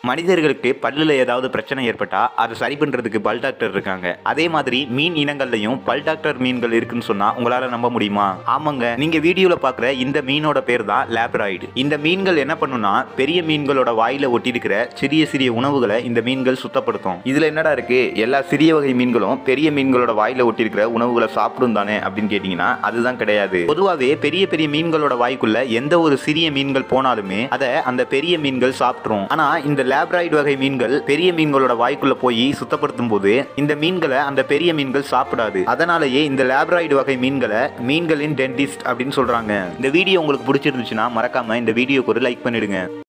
மனிதர்களுக்கு பல்லுல ஏதாவது பிரச்சனை ஏற்பட்டா அதை சரி பண்றதுக்கு பல் டாக்டர் இருக்காங்க அதே மாதிரி மீன் இனங்கள்லயும் பல் டாக்டர் மீன்கள் இருக்குன்னு சொன்னா உங்களால நம்ப முடியுமா ஆமாங்க நீங்க வீடியோல பாக்குற இந்த மீனோட பேர் தான் லேப்ராய்டு இந்த மீன்கள் என்ன பண்ணுனா பெரிய மீன்களோட வாயில ஒட்டி இருக்கிற சிறிய சிறிய உணவுகளை இந்த மீன்கள் சுத்தப்படுத்தும் இதுல என்னடா இருக்கு எல்லா சிறிய வகை மீன்களும் பெரிய மீன்களோட வாயில ஒட்டி இருக்கிற உணவுகளை சாப்பிடும் தானே அப்படின்னு கேட்டீங்கன்னா அதுதான் கிடையாது பொதுவாகவே பெரிய பெரிய மீன்களோட வாய்க்குள்ள எந்த ஒரு சிறிய மீன்கள் போனாலுமே அதை அந்த பெரிய மீன்கள் சாப்பிட்ரும் ஆனா இந்த லேப்ராய்டு வகை மீன்கள் பெரிய மீன்களோட வாய்க்குள்ள போய் சுத்தப்படுத்தும் போது இந்த மீன்களை அந்த பெரிய மீன்கள் சாப்பிடாது அதனாலேயே இந்த லேப்ராய்டு வகை மீன்களை மீன்களின் டென்டிஸ்ட் அப்படின்னு சொல்றாங்க இந்த வீடியோ உங்களுக்கு பிடிச்சிருந்துச்சுன்னா மறக்காம இந்த வீடியோக்கு ஒரு லைக் பண்ணிடுங்க